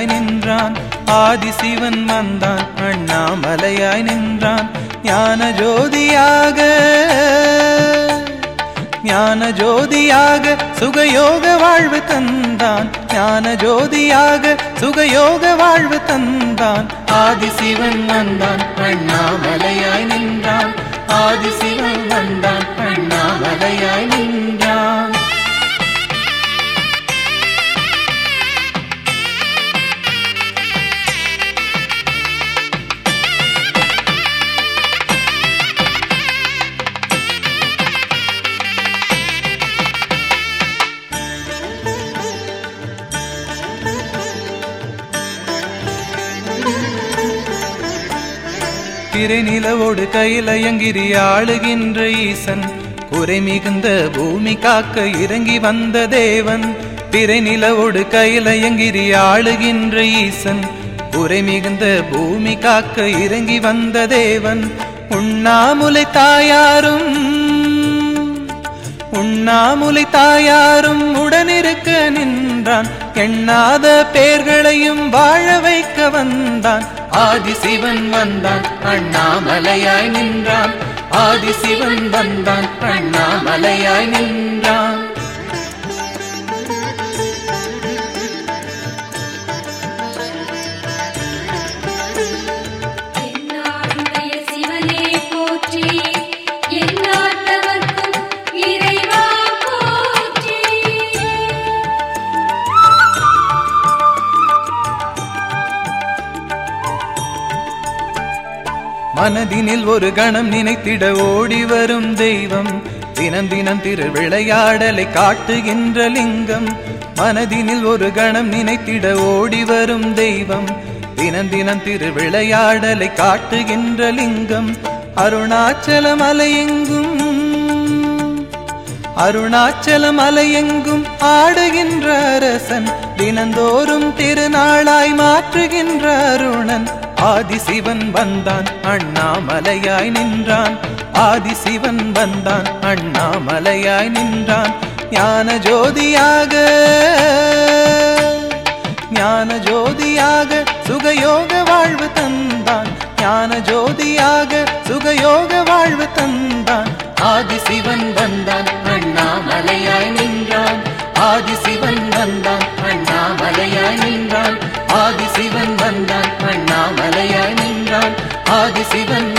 அண்ணாமலையாய் நின்றான் ஆதிசிவன் வந்தான் அண்ணாமலையாய் நின்றான் ஞான ஜோதியாக ஞான ஜோதியாக சுகயோக வாழ்வு தந்தான் ஞான ஜோதியாக சுகயோக வாழ்வு தந்தான் ஆதிசிவன் வந்தான் அண்ணாமலையாய் நின்றான் ஆதிசிவன் வந்தான் அண்ணாமலையாய் நின்றான் பிறை நிலவோடு கையிலயங்கிரி ஆளுகின்ற ஈசன் குறை மிகுந்த பூமி காக்க இறங்கி வந்த தேவன் பிறை நிலவோடு கையிலயங்கிரி ஆளுகின்ற ஈசன் குறை மிகுந்த பூமி காக்க இறங்கி வந்த தேவன் உண்ணாமுலை தாயாரும் உண்ணாமுலை தாயாரும் உடனிருக்க நின்றான் எண்ணாத பேர்களையும் வாழ வைக்க வந்தான் ஆதிசிவன் வந்தான் அண்ணாமலையாய் நின்றான் ஆதிசிவன் வந்தான் அண்ணாமலையாய் நின்றான் என்னாடுடைய சிவனே போற்றி எந்நாட்டவர்க்கும் இறைவா போற்றி மனதினில் ஒரு கணம் நினைத்திட ஓடி வரும் தெய்வம் தினம் தினம் திரு விளையாடலை காட்டுகின்ற லிங்கம் மனதினில் ஒரு கணம் நினைத்திட ஓடி வரும் தெய்வம் தினம் தினம் திரு விளையாடலை காட்டுகின்ற லிங்கம் அருணாச்சல மலையெங்கும் அருணாச்சல மலையெங்கும் ஆடுகின்ற அரசன் தினந்தோறும் திருநாளாய் மாற்றுகின்ற அருணன் ஆதிசிவன் வந்தான் அண்ணாமலையாய் நின்றான் ஆதிசிவன் வந்தான் அண்ணாமலையாய் நின்றான் ஞான ஜோதியாக ஞான ஜோதியாக சுகயோக வாழ்வு தந்தான் ஞான ஜோதியாக சுகயோக வாழ்வு தந்தான் ஆதிசிவன் வந்தான் அண்ணாமலையாய் நின்றான் ஆதிசிவன் வந்தான் அண்ணாமலையாய் நின்றான் ஆதிசிவன் வந்தான் அண்ணாமலையாய் நின்றான் ஆதிசிவன்